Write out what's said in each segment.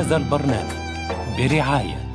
هذا البرنامج برعاية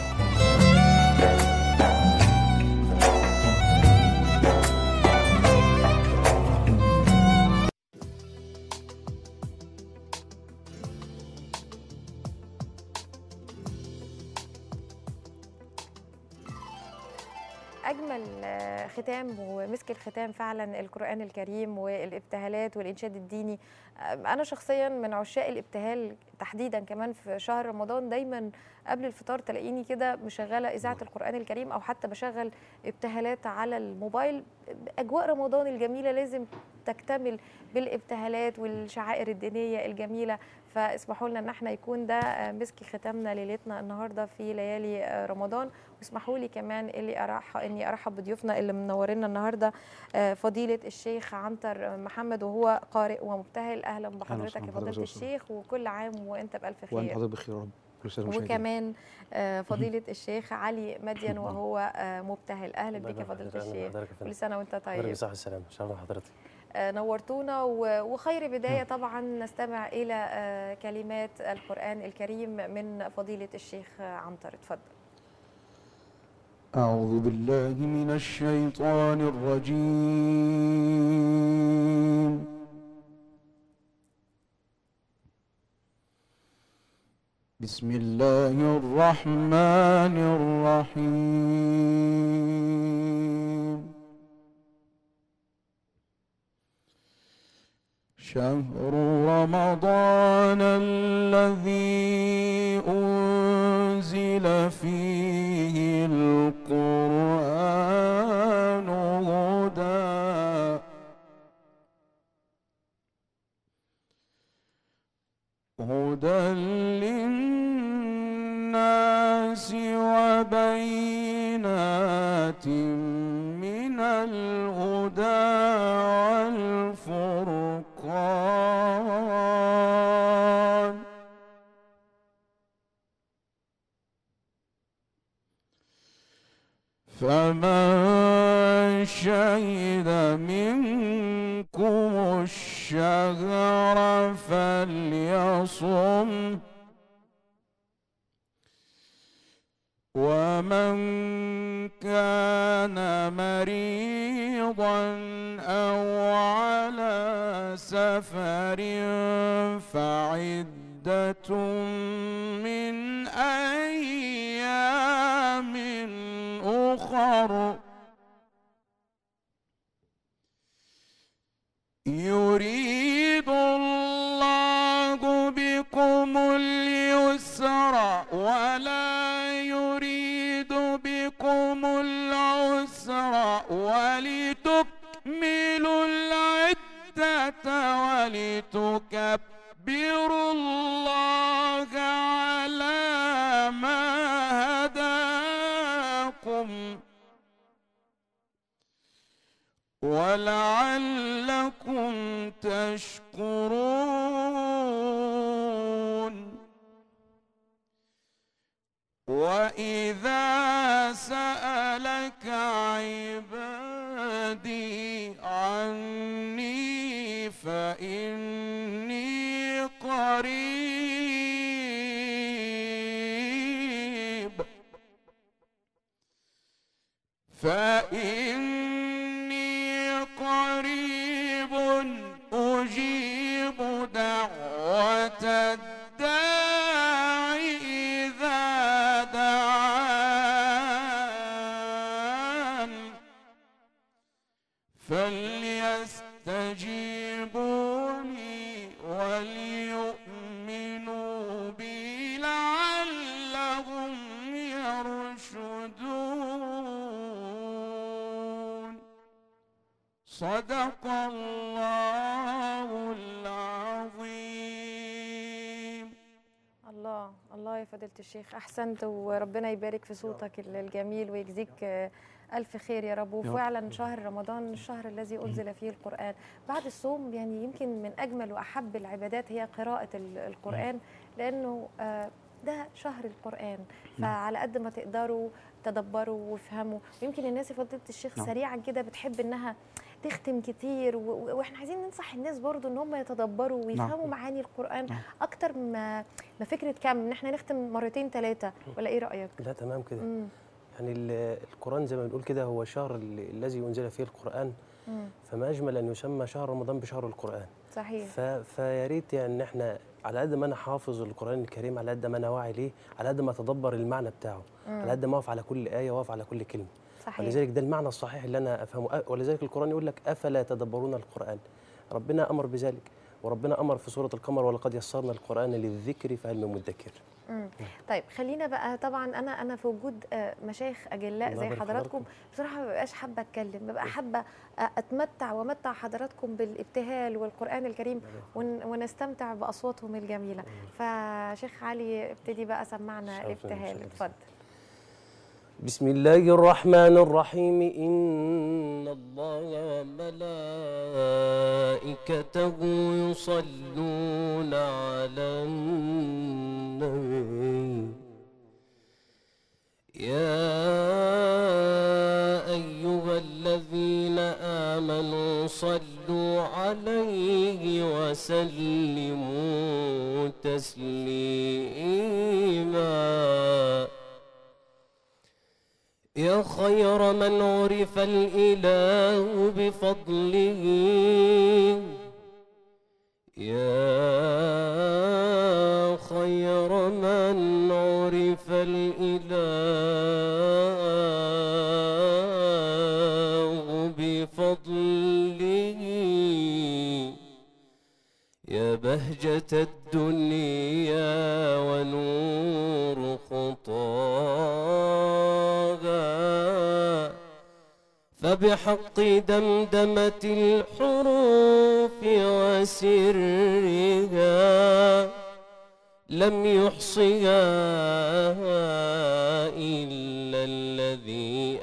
اجمل آه، ختام ومسك الختام فعلا القران الكريم والابتهالات والانشاد الديني آه، انا شخصيا من عشاق الابتهال تحديدا كمان في شهر رمضان دايما قبل الفطار تلاقيني كده مشغله اذاعه القران الكريم او حتى بشغل ابتهالات على الموبايل اجواء رمضان الجميله لازم تكتمل بالابتهالات والشعائر الدينيه الجميله فاسمحوا لنا ان احنا يكون ده آه، مسك ختامنا ليلتنا النهارده في ليالي آه، رمضان واسمحوا لي كمان اللي ارحب اني ارحب بضيوفنا اللي منورينا النهارده آه، فضيله الشيخ عنتر محمد وهو قارئ ومبتهل اهلا بحضرتك وسهلا يا بحضرتك فضيله يا أستاذ. الشيخ وكل عام وانت بالف وانت خير حضرتك بخير يا رب كل سنه وانتم وكمان آه، فضيله الشيخ علي مدين وهو آه، مبتهل اهلا الله بك يا يبارك فضيله فيك. أهلاً الشيخ بحضرتك يا فندم. كل سنه وانت حضرتك طيب بصحة السلامة شرف حضرتك آه، نورتونا و- وخير بداية طبعا نستمع إلى آه، كلمات القرآن الكريم من فضيلة الشيخ آه، عنتر اتفضل أعوذ بالله من الشيطان الرجيم بسم الله الرحمن الرحيم شهر رمضان الذي أنزل فيه القرآن هدى هدى للناس وبينات من الهدى والفرقان فمن شهد منكم الشهر فليصم ومن كان مريضا أو على سفر فعدة من أيام أخر يريد الله بكم اليسر ولا يريد بكم العسر ولتكملوا العدة ولتكبروا الله على ما هداكم ولعلكم تشكرون وإذا سألك عبادي عني فإني قريب فإني قريب أجيب دعوة الداع إذا دعان فليستجيبوا لي وليؤمنوا بي لعلهم يرشدون صدق الله العظيم الله الله يا فضيلة الشيخ أحسنت وربنا يبارك في صوتك الجميل ويجزيك آه، ألف خير يا رب وفعلا شهر رمضان الشهر الذي أنزل فيه القرآن بعد الصوم يعني يمكن من أجمل وأحب العبادات هي قراءة ال- القرآن لأنه آه، ده شهر القرآن فعلى قد ما تقدروا تدبروا وافهموا ويمكن الناس يا فضيلة الشيخ نعم. سريعا كده بتحب إنها تختم كتير و- و- واحنا عايزين ننصح الناس برضو ان هم يتدبروا ويفهموا معاني القران نعم. اكتر ما ما فكره كم ان احنا نختم مرتين ثلاثه ولا ايه رايك لا تمام كده مم. يعني ال- القرآن زي ما بنقول كده هو الشهر ال- الذي أنزل فيه القرآن مم. فما أجمل أن يسمى شهر رمضان بشهر القرآن صحيح ف... فيا ريت يعني ان احنا على قد ما انا حافظ القران الكريم على قد ما انا واعي ليه على قد ما اتدبر المعنى بتاعه مم. على قد ما اقف على كل ايه واقف على كل كلمه صحيح ولذلك ده المعنى الصحيح اللي انا افهمه أ- ولذلك القران يقول لك افلا يتدبرون القران ربنا امر بذلك وربنا امر في سوره القمر ولقد يسرنا القران للذكر فهل من مدكر مم. طيب خلينا بقى طبعا انا انا في وجود آه، مشايخ اجلاء الله زي يبارك حضراتكم حضراتكم. بصراحه ما ببقاش حابه اتكلم ببقى حابه آه، اتمتع وامتع حضراتكم بالابتهال والقران الكريم ون- ونستمتع باصواتهم الجميله فشيخ علي ابتدي بقى سمعنا شرفنا الابتهال بشرف. اتفضل بسم الله الرحمن الرحيم إن الله وملائكته يصلون على النبي يا أيها الذين آمنوا صلوا عليه وسلموا تسليماً يا خير من عرف الإله بفضله يا خير من عرف الإله بفضله يا بهجة الدنيا ونور خطاها فبحق دمدمة الحروف وسرها لم يحصها إلا الذي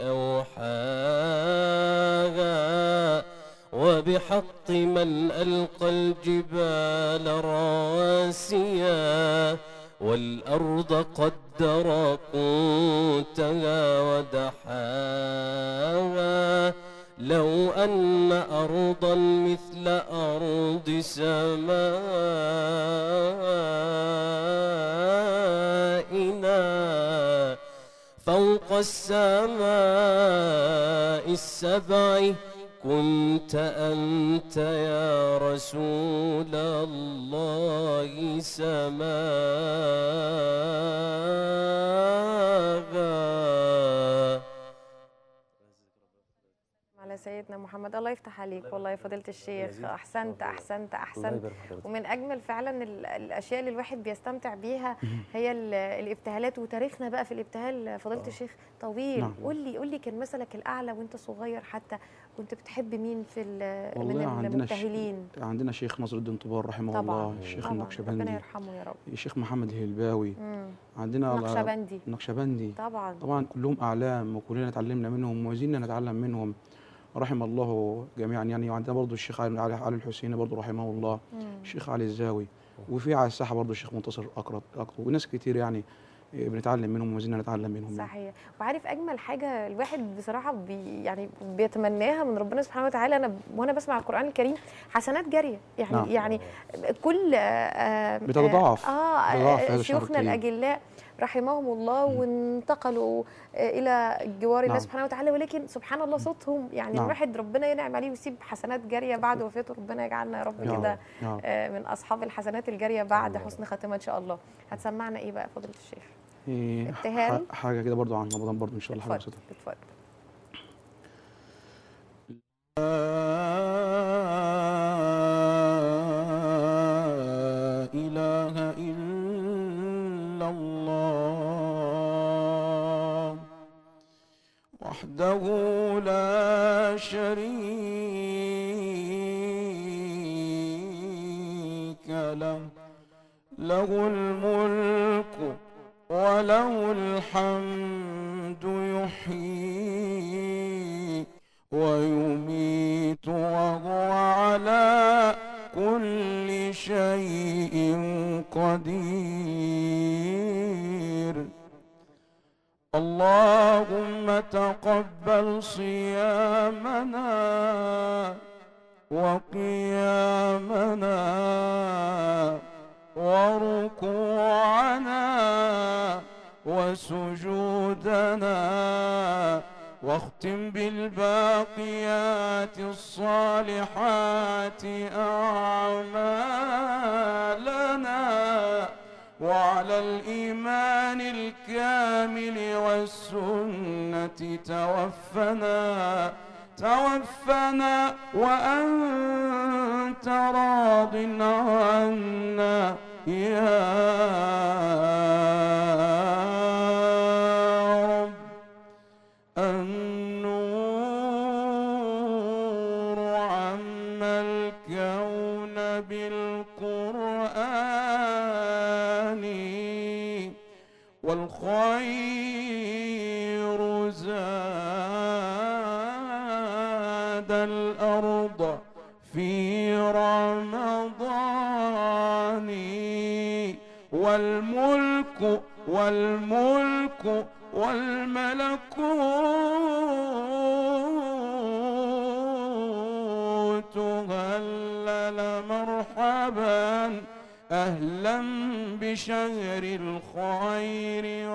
أوحاها وبحق من ألقى الجبال رواسيا والأرض قدر قوتها ودحاها لو أن أرضا مثل أرض سمائنا فوق السماء السبع كنت أنت يا رسول الله سماها على سيدنا محمد الله يفتح عليك والله يا فضيله الشيخ يزيدك احسنت الله. احسنت الله احسنت يبارك في حضرتك. ومن اجمل فعلا ال- الاشياء اللي الواحد بيستمتع بيها هي ال- الابتهالات وتاريخنا بقى في الابتهال فضيله آه. الشيخ طويل نعم. قول لي قول لي كان مثلك الاعلى وانت صغير حتى كنت بتحب مين في ال- من والله عندنا ش- المبتهلين عندنا شيخ نصر الدين طبار رحمه طبعا الله الشيخ طبعا ربنا النقشبندي يرحمه يا رب الشيخ محمد الهلباوي مم. عندنا على- نقشبندي النقشبندي طبعا طبعا كلهم اعلام وكلنا اتعلمنا منهم وزينا نتعلم منهم رحم الله جميعا يعني وعندنا برضو الشيخ علي علي علي الحسيني برضو رحمه الله مم. الشيخ علي الزاوي وفي على الساحه برضو الشيخ منتصر اقرط اقرط وناس كتير يعني إيه، بنتعلم منهم وزينا نتعلم منهم يعني. صحيح وعارف اجمل حاجه الواحد بصراحه بي يعني بيتمناها من ربنا سبحانه وتعالى انا ب- وانا بسمع القران الكريم حسنات جاريه يعني نعم. يعني كل آه، آه، بتتضاعف. اه, بتتضاعف في آه هذا الشهر شيوخنا الكريم. الاجلاء رحمهم الله وانتقلوا آه، الى جوار الله نعم. سبحانه وتعالى ولكن سبحان الله صوتهم يعني نعم. الواحد ربنا ينعم عليه ويسيب حسنات جاريه بعد وفاته ربنا يجعلنا يا رب يا رب، كده يا رب. آه، من اصحاب الحسنات الجاريه بعد يا رب. حسن خاتمه ان شاء الله هتسمعنا ايه بقى فضيله الشيخ إيه، ابتهال؟ ح- حاجه كده برضو عن رمضان برضو ان شاء الله حاجه اتفضل بسيطه اتفضل لا إله إلا الله وحده لا شريك له له الملك وله الحمد يحيي ويميت وهو على كل شيء قدير اللهم تقبل صيامنا وقيامنا وركوعنا وسجودنا واختم بالباقيات الصالحات أعمالنا وعلى الإيمان الكامل والسنة توفنا توفنا وأنت راض عنا يا رب النور عم الكون بالقرآن والخير زاد الأرض في رمضان والملك والملك والملكوت هلل مرحبا أهلا بشهر الخير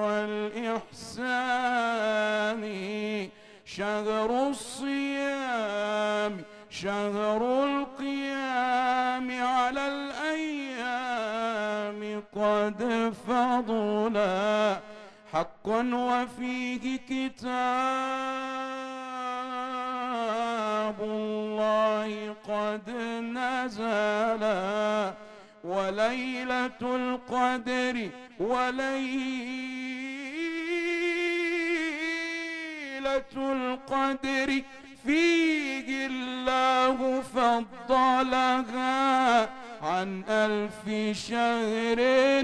والإحسان شهر الصيام شهر القيام على الأيام قد فضلا حقا وفيه كتاب الله قد نزلا وليلة القدر وليلة القدر فيه الله فضلها عن ألف شهر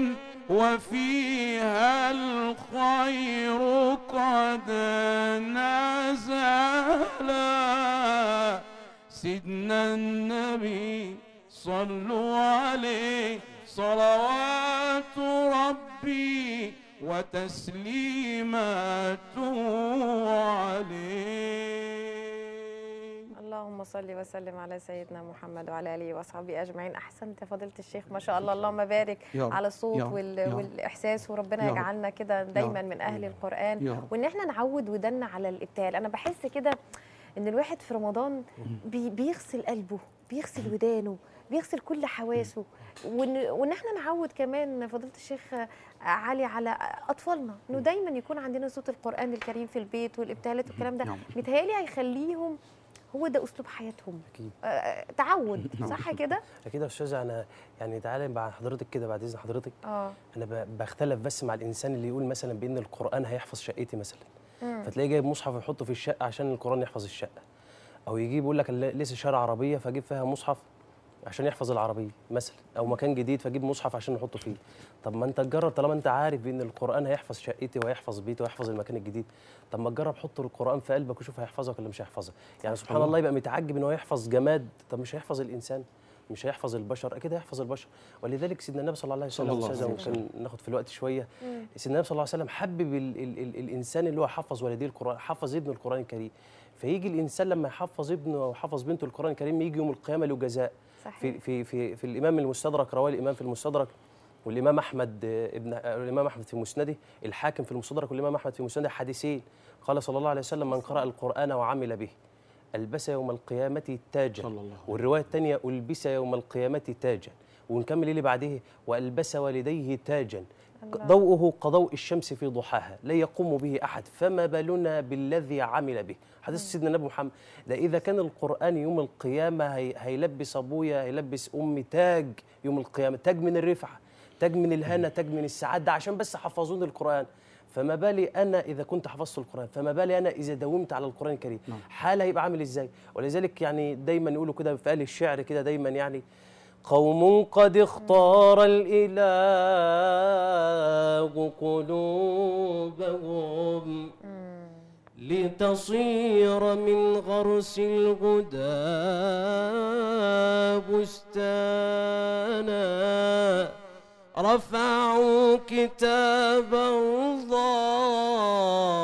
وفيها الخير قد نزلا سيدنا النبي صلوا عليه صلوات ربي وتسليماته عليه اللهم صل وسلم على سيدنا محمد وعلى اله واصحابه اجمعين احسنت يا فضيله الشيخ ما شاء الله اللهم بارك يا رب، على الصوت يا رب، وال... يا رب. والاحساس وربنا يا رب، يجعلنا كده دايما رب، من اهل يا القران يا رب. وان احنا نعود ودنا على الابتهال انا بحس كده ان الواحد في رمضان بي... بيغسل قلبه بيغسل ودانه بيغسل كل حواسه وان وان احنا نعود كمان فضيله الشيخ علي على اطفالنا انه دايما يكون عندنا صوت القران الكريم في البيت والابتهالات والكلام ده نعم. متهيألي هيخليهم هو ده اسلوب حياتهم اكيد آه، تعود نعم. صح كده اكيد يا استاذه انا يعني تعالى مع حضرتك كده بعد اذن حضرتك اه انا ب- بختلف بس مع الانسان اللي يقول مثلا بان القران هيحفظ شقتي مثلا مم. فتلاقيه جايب مصحف يحطه في الشقه عشان القران يحفظ الشقه او يجيب يقول لك ل- لسه شارع عربيه فاجيب فيها مصحف عشان يحفظ العربيه مثلا او مكان جديد فاجيب مصحف عشان نحطه فيه طب ما انت تجرب طالما انت عارف ان القران هيحفظ شقتي وهيحفظ بيتي وهيحفظ المكان الجديد طب ما تجرب حط القران في قلبك وشوف هيحفظك ولا مش هيحفظك يعني سبحان الله يبقى متعجب ان هو يحفظ جماد طب مش هيحفظ الانسان مش هيحفظ البشر اكيد هيحفظ البشر ولذلك سيدنا النبي صلى الله عليه صلى وسلم الله عليه أستاذة، ممكن ناخد في الوقت شويه مم. سيدنا النبي صلى الله عليه وسلم حبب ال ال ال الانسان اللي هو حفظ والديه القران حفظ ابنه القران الكريم فيجي الانسان لما يحفظ ابنه او حفظ بنته القران الكريم يجي يوم القيامه له جزاء صحيح في في في في الامام المستدرك رواه الامام في المستدرك والامام احمد آه، ابن آه، الامام احمد في مسنده الحاكم في المستدرك والامام احمد في مسنده حديثين قال صلى الله عليه وسلم من قرأ القرآن وعمل به ألبس يوم القيامة تاجا صلى الله عليه والرواية الثانية ألبس يوم القيامة تاجا ونكمل اللي بعده وألبس والديه تاجا الله. ضوءه كضوء الشمس في ضحاها لا يقوم به أحد فما بالنا بالذي عمل به حديث سيدنا النبي محمد ده إذا كان القرآن يوم القيامة هي هيلبس أبويا هيلبس أمي تاج يوم القيامة تاج من الرفعة تاج من الهنا تاج من السعادة ده عشان بس حفظوني القرآن فما بالي انا اذا كنت حفظت القران فما بالي انا اذا داومت على القران الكريم نعم. حالي هيبقى عامل ازاي ولذلك يعني دايما يقولوا كده في اهل الشعر كده دايما يعني قوم قد اختار الاله قلوبهم لتصير من غرس الهدى بستانا رفعوا كتاب الله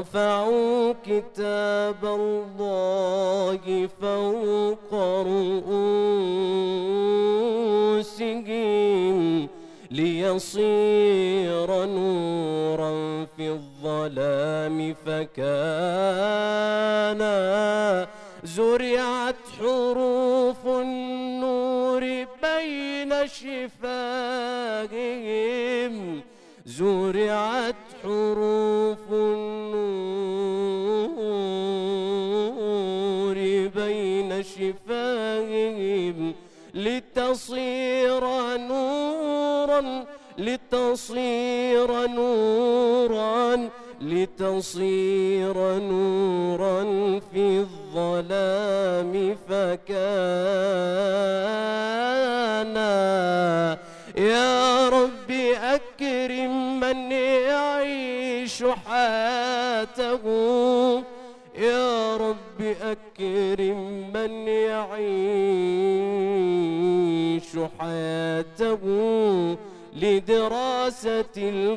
رفعوا كتاب الله فوق رؤوسهم ليصير نورا في الظلام فكان زرعت حروف النور بين شفاههم زرعت حروف النور بين شفاههم لتصير نورا لتصير نورا لتصير نورا في الظلام فكان يا رب أكرم من يعيش حياته يا رب أكرم من يعيش حياته لدراسة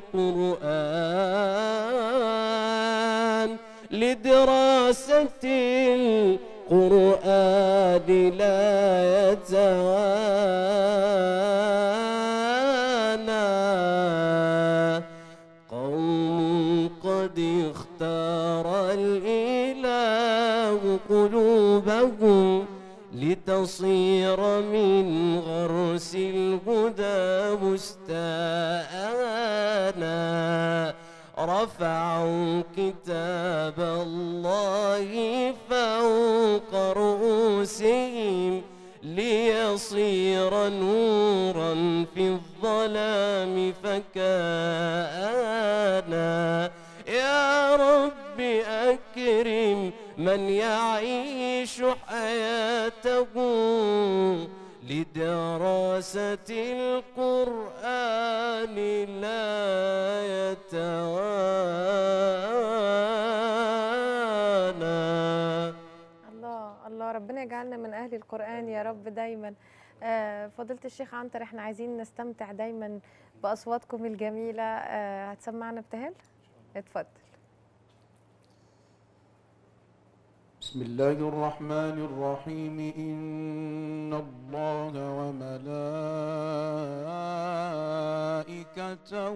القرآن لدراسة القرآن لا يتوانى قوم قد اختار الإله قلوبهم لتصير من غرس الهدى بستانا رفعوا كتاب الله فوق رؤوسهم ليصير نورا في الظلام فكان يا رب أكرم من يعيش حياته لدراسة القرآن لا يتوانى الله الله ربنا يجعلنا من اهل القران يا رب دايما آه، فضيله الشيخ عنتر احنا عايزين نستمتع دايما باصواتكم الجميله آه، هتسمعنا ابتهال اتفضل بسم الله الرحمن الرحيم إن الله وملائكته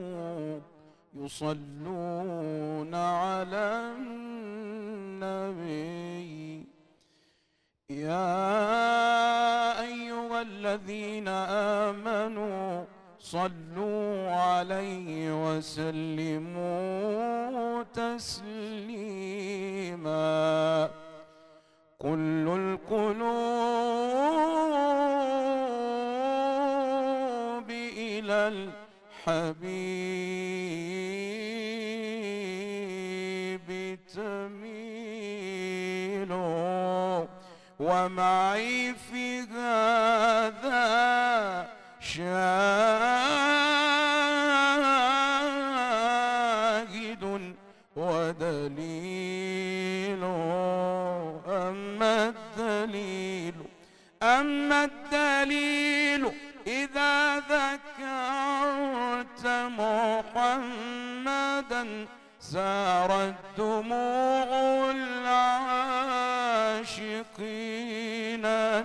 يصلون على النبي يا أيها الذين آمنوا صلوا عليه وسلموا تسليما كل القلوب إلى الحبيب تميل ومعي في هذا شاهد ودليل أما الدليل أما الدليل إذا ذكرت محمدا سارت دموع العاشقين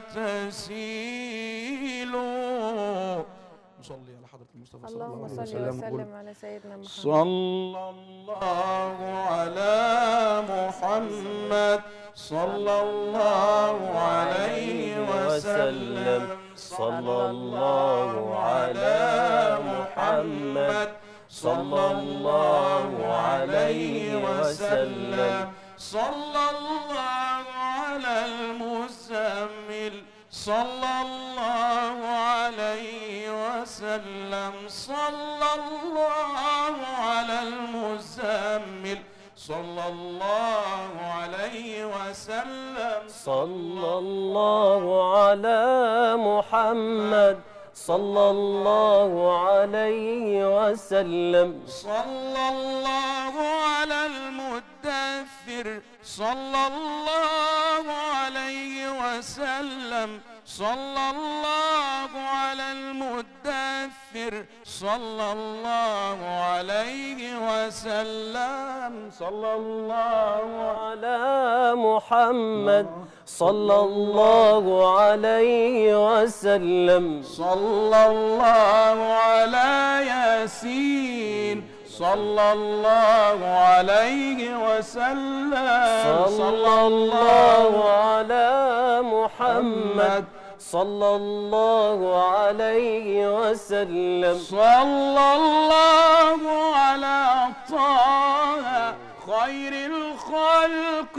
تسيل نصلي على حضرة المصطفى صلى اللهم الله عليه صل وسلم ونقول وسلم على سيدنا محمد صلى الله على محمد صلى الله عليه وسلم صلى الله على محمد صلى الله عليه وسلم صلى الله على المزمل صلى الله عليه وسلم صلى الله على المزمل صلى الله عليه وسلم صلى الله على محمد صلى الله عليه وسلم صلى الله على المدثر صلى الله عليه وسلم صلى الله على المدثر المدثر صلى الله عليه وسلم صلى الله على محمد صلى الله عليه وسلم صلى الله على ياسين صلى الله عليه وسلم صلى الله على محمد صلى الله عليه وسلم صلى الله على طه خير الخلق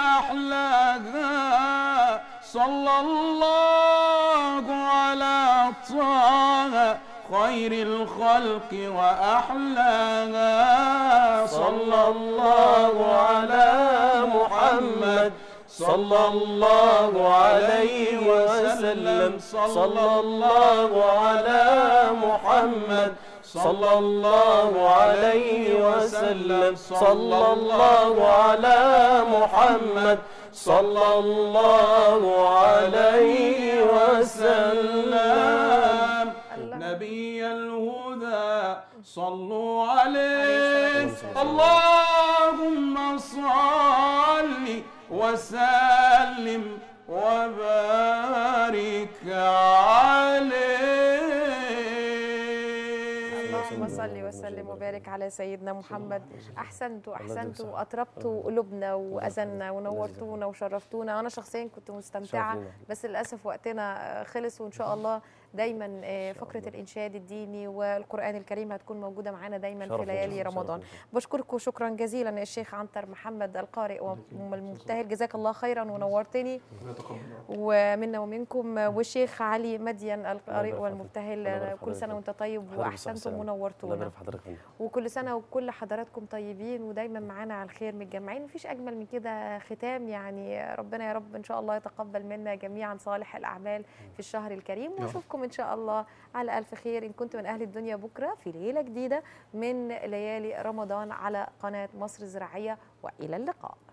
وأحلاها صلى الله على طه خير الخلق وأحلاها صلى الله على محمد صلى الله عليه وسلم صلى الله على محمد صلى الله عليه وسلم صلى الله على محمد صلى الله عليه وسلم نبي الهدى صلوا عليه اللهم صل وسلم وبارك عليه اللهم صل وسلم وبارك على سيدنا محمد احسنتوا احسنتوا واطربتوا قلوبنا واذنا ونورتونا وشرفتونا انا شخصيا كنت مستمتعه شرفينا. بس للاسف وقتنا خلص وان شاء الله دايما آه، فقره الانشاد الديني والقران الكريم هتكون موجوده معانا دايما في شرف لينا. ليالي شرف رمضان لينا. بشكركم شكرا جزيلا الشيخ عنتر محمد القارئ والمبتهل جزاك الله خيرا ونورتني ومنا ومنكم والشيخ علي مدين القارئ يبارك والمبتهل الله يبارك كل سنه حضرتك. وانت طيب حضرتك بالصحة واحسنتم والسلامة. الله ونورتونا يبارك في حضرتك يا فندم. وكل سنه وكل حضراتكم طيبين ودايما معانا على الخير متجمعين مفيش اجمل من كده ختام يعني ربنا يا رب ان شاء الله يتقبل منا جميعا صالح الاعمال في الشهر الكريم رب. ونشوفكم ان شاء الله على الف خير ان كنتم من اهل الدنيا بكره في ليله جديده من ليالي رمضان على قناه مصر الزراعيه والى اللقاء